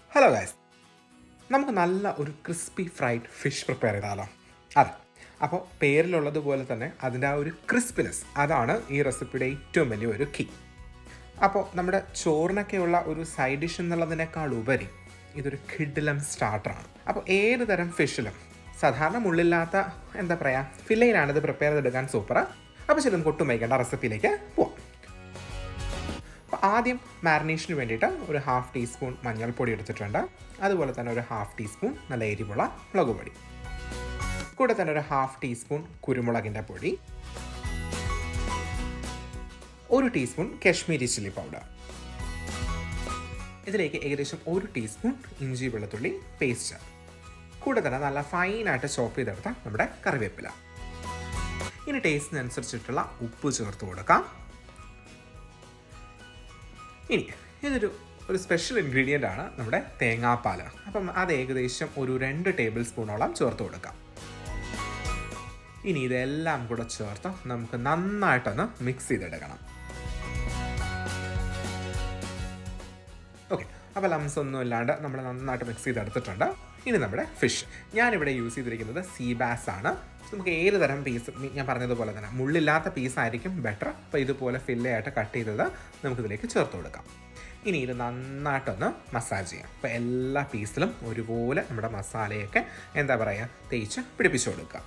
hello guys നമുക്ക് നല്ല ഒരു ക്രിസ്പി ഫ്രൈഡ് ഫിഷ് പ്രിപ്പയർ ചെയ്താലോ അതെ അപ്പോൾ പേരിലുള്ളതുപോലെ തന്നെ അതിൻ്റെ ആ ഒരു ക്രിസ്പിനെസ് അതാണ് ഈ റെസിപ്പിയുടെ ഏറ്റവും വലിയ ഒരു കീ അപ്പോൾ നമ്മുടെ ചോറിനൊക്കെയുള്ള ഒരു സൈഡ് ഡിഷ് എന്നുള്ളതിനേക്കാൾ ഉപരി ഇതൊരു കിഡിലം സ്റ്റാർട്ടറാണ് അപ്പോൾ ഏത് തരം ഫിഷിലും സാധാരണ മുള്ളില്ലാത്ത എന്താ പറയുക ഫില്ലയിലാണ് ഇത് പ്രിപ്പയർ ചെയ്തെടുക്കാൻ സൂപ്പർ അപ്പോൾ ശരി നമുക്ക് ഒട്ടും വൈകേണ്ട റെസിപ്പിയിലേക്ക് പോവാം അപ്പോൾ ആദ്യം മാരിനേഷന് വേണ്ടിയിട്ട് ഒരു ഹാഫ് ടീസ്പൂൺ മഞ്ഞൾപ്പൊടി എടുത്തിട്ടുണ്ട് അതുപോലെ തന്നെ ഒരു ഹാഫ് ടീസ്പൂൺ നല്ല എരിവുള്ള മുളക് പൊടി കൂടെ തന്നെ ഒരു ഹാഫ് ടീസ്പൂൺ കുരുമുളകിൻ്റെ പൊടി ഒരു ടീസ്പൂൺ കാശ്മീരി ചില്ലി പൗഡർ ഇതിലേക്ക് ഏകദേശം ഒരു ടീസ്പൂൺ ഇഞ്ചി വെളുത്തുള്ളി പേസ്റ്റ് കൂടെ തന്നെ നല്ല ഫൈനായിട്ട് ചോപ്പ് ചെയ്തെടുത്ത നമ്മുടെ കറിവേപ്പില ഇനി ടേസ്റ്റിനനുസരിച്ചിട്ടുള്ള ഉപ്പ് ചേർത്ത് കൊടുക്കാം ഇനി ഇതൊരു ഒരു സ്പെഷ്യൽ ഇൻഗ്രീഡിയൻ്റ് ആണ് നമ്മുടെ തേങ്ങാപ്പാൽ അപ്പം അത് ഏകദേശം ഒരു രണ്ട് ടേബിൾ സ്പൂണോളം ചേർത്ത് കൊടുക്കാം ഇനി ഇതെല്ലാം കൂടെ ചേർത്ത് നമുക്ക് നന്നായിട്ടൊന്ന് മിക്സ് ചെയ്തെടുക്കണം ഓക്കെ അപ്പോൾ ലംസ് ഒന്നും ഇല്ലാണ്ട് നമ്മൾ നന്നായിട്ട് മിക്സ് ചെയ്തെടുത്തിട്ടുണ്ട് ഇനി നമ്മുടെ ഫിഷ് ഞാനിവിടെ യൂസ് ചെയ്തിരിക്കുന്നത് സീ ബാസ് ആണ് നമുക്ക് ഏത് തരം പീസ് ഞാൻ പറഞ്ഞതുപോലെ തന്നെ മുള്ളില്ലാത്ത പീസായിരിക്കും ബെറ്റർ അപ്പോൾ ഇതുപോലെ ഫില്ലയായിട്ട് കട്ട് ചെയ്തത് നമുക്കിതിലേക്ക് ചേർത്ത് കൊടുക്കാം ഇനി ഇത് നന്നായിട്ടൊന്ന് മസാജ് ചെയ്യാം അപ്പോൾ എല്ലാ പീസിലും ഒരുപോലെ നമ്മുടെ മസാലയൊക്കെ എന്താ പറയുക തേച്ച് പിടിപ്പിച്ചു കൊടുക്കുക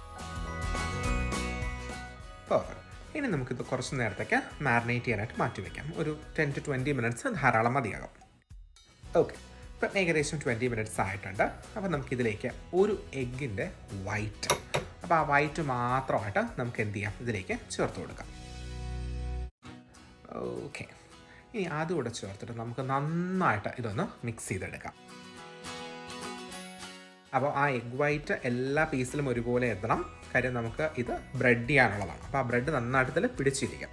പെർഫെക്റ്റ് ഇനി നമുക്കിത് കുറച്ച് നേരത്തേക്ക് മാരിനേറ്റ് ചെയ്യാനായിട്ട് മാറ്റി വയ്ക്കാം ഒരു ടെൻ ടു ട്വൻറ്റി മിനിറ്റ്സ് ധാരാളം മതിയാകും ഓക്കെ ഇപ്പം ഏകദേശം ട്വൻറ്റി മിനിറ്റ്സ് ആയിട്ടുണ്ട് അപ്പോൾ നമുക്കിതിലേക്ക് ഒരു എഗ്ഗിൻ്റെ വൈറ്റ് അപ്പോൾ ആ വൈറ്റ് മാത്രമായിട്ട് നമുക്ക് എന്ത് ചെയ്യാം ഇതിലേക്ക് ചേർത്ത് കൊടുക്കാം ഓക്കെ ഇനി അതുകൂടെ ചേർത്തിട്ട് നമുക്ക് നന്നായിട്ട് ഇതൊന്ന് മിക്സ് ചെയ്തെടുക്കാം അപ്പോൾ ആ എഗ് വൈറ്റ് എല്ലാ പീസിലും ഒരുപോലെ എത്തണം കാര്യം നമുക്ക് ഇത് ബ്രെഡ് ചെയ്യാനുള്ളതാണ് അപ്പോൾ ആ ബ്രെഡ് നന്നായിട്ട് ഇതിൽ പിടിച്ചിരിക്കാം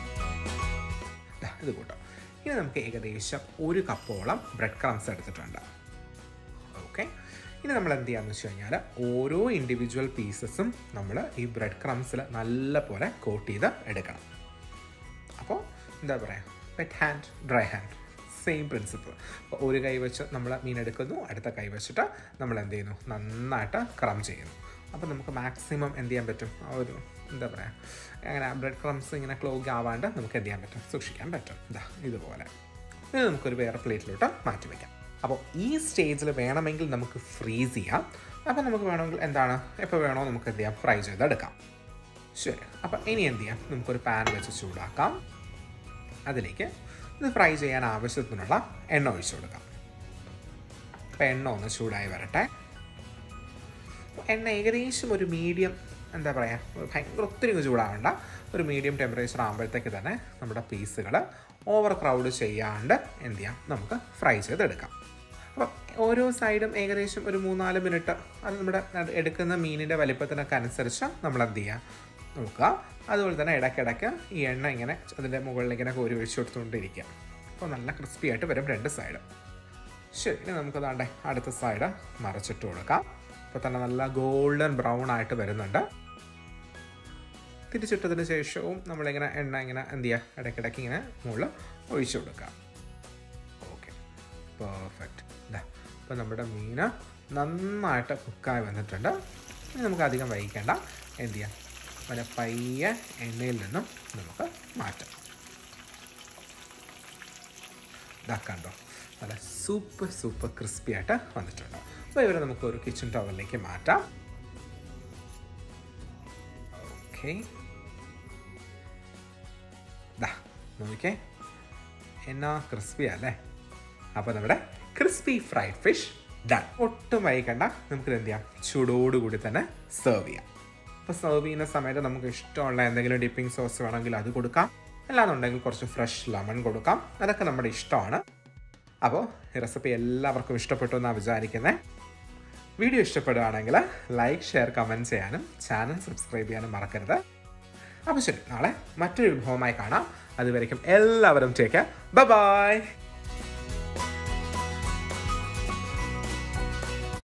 ഇത് കൂട്ടോ ഇനി നമുക്ക് ഏകദേശം ഒരു കപ്പോളം ബ്രെഡ് ക്രംസ് എടുത്തിട്ടുണ്ട് ഓക്കെ ഇനി നമ്മൾ എന്ത് ചെയ്യാന്ന് വെച്ച് കഴിഞ്ഞാൽ ഓരോ ഇൻഡിവിജ്വൽ പീസസും നമ്മൾ ഈ ബ്രെഡ് ക്രംസിൽ നല്ല പോലെ കോട്ട് ചെയ്ത് എടുക്കണം അപ്പോൾ എന്താ പറയുക wet hand dry hand same principle അപ്പോൾ ഒരു കൈ വെച്ച് നമ്മൾ മീൻ എടുക്കുന്നു അടുത്ത കൈ വെച്ചിട്ട് നമ്മൾ എന്ത് ചെയ്യുന്നു നന്നായിട്ട് ക്രം ചെയ്യുന്നു അപ്പോൾ നമുക്ക് മാക്സിമം എന്ത് ചെയ്യാൻ പറ്റും ആ ഒരു എന്താ പറയുക അങ്ങനെ ബ്രെഡ് ക്രംസ് ഇങ്ങനെ ക്ലോഗ് ആവാണ്ട് നമുക്ക് എന്ത് ചെയ്യാൻ പറ്റും സൂക്ഷിക്കാൻ പറ്റും ഇതാ ഇതുപോലെ ഇത് നമുക്കൊരു വേറെ പ്ലേറ്റിലോട്ട് മാറ്റി വയ്ക്കാം അപ്പോൾ ഈ സ്റ്റേജിൽ വേണമെങ്കിൽ നമുക്ക് ഫ്രീസ് ചെയ്യാം അപ്പോൾ നമുക്ക് വേണമെങ്കിൽ എന്താണ് എപ്പോൾ വേണോ നമുക്ക് എന്ത് ചെയ്യാം ഫ്രൈ ചെയ്തെടുക്കാം ശരി അപ്പോൾ ഇനി എന്ത് ചെയ്യാം നമുക്കൊരു പാൻ വെച്ച് ചൂടാക്കാം അതിലേക്ക് ഇത് ഫ്രൈ ചെയ്യാൻ ആവശ്യത്തിനുള്ള എണ്ണ ഒഴിച്ചു കൊടുക്കാം അപ്പോൾ എണ്ണ ഒന്ന് ചൂടായി വരട്ടെ എണ്ണ ഏകദേശം ഒരു മീഡിയം എന്താ പറയുക ഭയങ്കര ഒത്തിരി ചൂടാവണ്ട ഒരു മീഡിയം ടെമ്പറേച്ചർ ആകുമ്പോഴത്തേക്ക് തന്നെ നമ്മുടെ പീസുകൾ ഓവർ ക്രൗഡ് ചെയ്യാണ്ട് എന്ത് ചെയ്യാം നമുക്ക് ഫ്രൈ ചെയ്തെടുക്കാം അപ്പം ഓരോ സൈഡും ഏകദേശം ഒരു മൂന്നാല് മിനിറ്റ് അത് നമ്മുടെ എടുക്കുന്ന മീനിൻ്റെ വലിപ്പത്തിനൊക്കെ അനുസരിച്ച് നമ്മൾ എന്ത് ചെയ്യുക നോക്കുക അതുപോലെ തന്നെ ഇടയ്ക്കിടയ്ക്ക് ഈ എണ്ണ ഇങ്ങനെ അതിൻ്റെ മുകളിൽ ഇങ്ങനെ കോരി ഒഴിച്ചു കൊടുത്തുകൊണ്ടിരിക്കുക അപ്പോൾ നല്ല ക്രിസ്പി ആയിട്ട് വരും രണ്ട് സൈഡും ശരി ഇനി നമുക്ക് താണ്ടെ അടുത്ത സൈഡ് മറച്ചിട്ട് കൊടുക്കാം ഇപ്പോൾ തന്നെ നല്ല ഗോൾഡൻ ബ്രൗൺ ആയിട്ട് വരുന്നുണ്ട് തിരിച്ചിട്ടതിന് ശേഷവും നമ്മളിങ്ങനെ എണ്ണ ഇങ്ങനെ എന്ത് ചെയ്യുക ഇടയ്ക്കിടയ്ക്ക് ഇങ്ങനെ മുകളിൽ ഒഴിച്ചു കൊടുക്കുക ഓക്കെ പെർഫെക്റ്റ് ഇതാ ഇപ്പോൾ നമ്മുടെ മീൻ നന്നായിട്ട് കുക്കായി വന്നിട്ടുണ്ട് ഇനി നമുക്ക് അധികം വൈകിക്കേണ്ട എന്ത് ചെയ്യാം വളരെ പയ്യെ എണ്ണയിൽ നിന്നും നമുക്ക് മാറ്റാം ഇതാക്കണ്ടോ നല്ല സൂപ്പർ സൂപ്പർ ക്രിസ്പി ആയിട്ട് വന്നിട്ടുണ്ട് അപ്പോൾ ഇവരെ നമുക്ക് ഒരു കിച്ചൺ ടവലിലേക്ക് മാറ്റാം ഓക്കെ ദാ നോക്കിക്കേ എന്നാ ക്രിസ്പി അല്ലേ അപ്പോൾ നമ്മുടെ ക്രിസ്പി ഫ്രൈഡ് ഫിഷ് ഡൺ ഒട്ടും വൈകണ്ട നമുക്ക് എന്ത് ചെയ്യാം ചൂടോടുകൂടി തന്നെ സെർവ് ചെയ്യാം അപ്പോൾ സെർവ് ചെയ്യുന്ന സമയത്ത് നമുക്ക് ഇഷ്ടമുള്ള എന്തെങ്കിലും ഡിപ്പിംഗ് സോസ് വേണമെങ്കിൽ അത് കൊടുക്കാം അല്ലാന്നുണ്ടെങ്കിൽ കുറച്ച് ഫ്രഷ് ലെമൺ കൊടുക്കാം അതൊക്കെ നമ്മുടെ ഇഷ്ടമാണ് അപ്പോൾ ഈ റെസിപ്പി എല്ലാവർക്കും ഇഷ്ടപ്പെട്ടു എന്നാണ് വിചാരിക്കുന്നത് വീഡിയോ ഇഷ്ടപ്പെടുകയാണെങ്കിൽ ലൈക്ക് ഷെയർ കമൻറ്റ് ചെയ്യാനും ചാനൽ സബ്സ്ക്രൈബ് ചെയ്യാനും മറക്കരുത് അപ്പോൾ ശരി നാളെ മറ്റൊരു വിഭവമായി കാണാം അതുവരേക്കും എല്ലാവരും ടേക്ക് ബൈ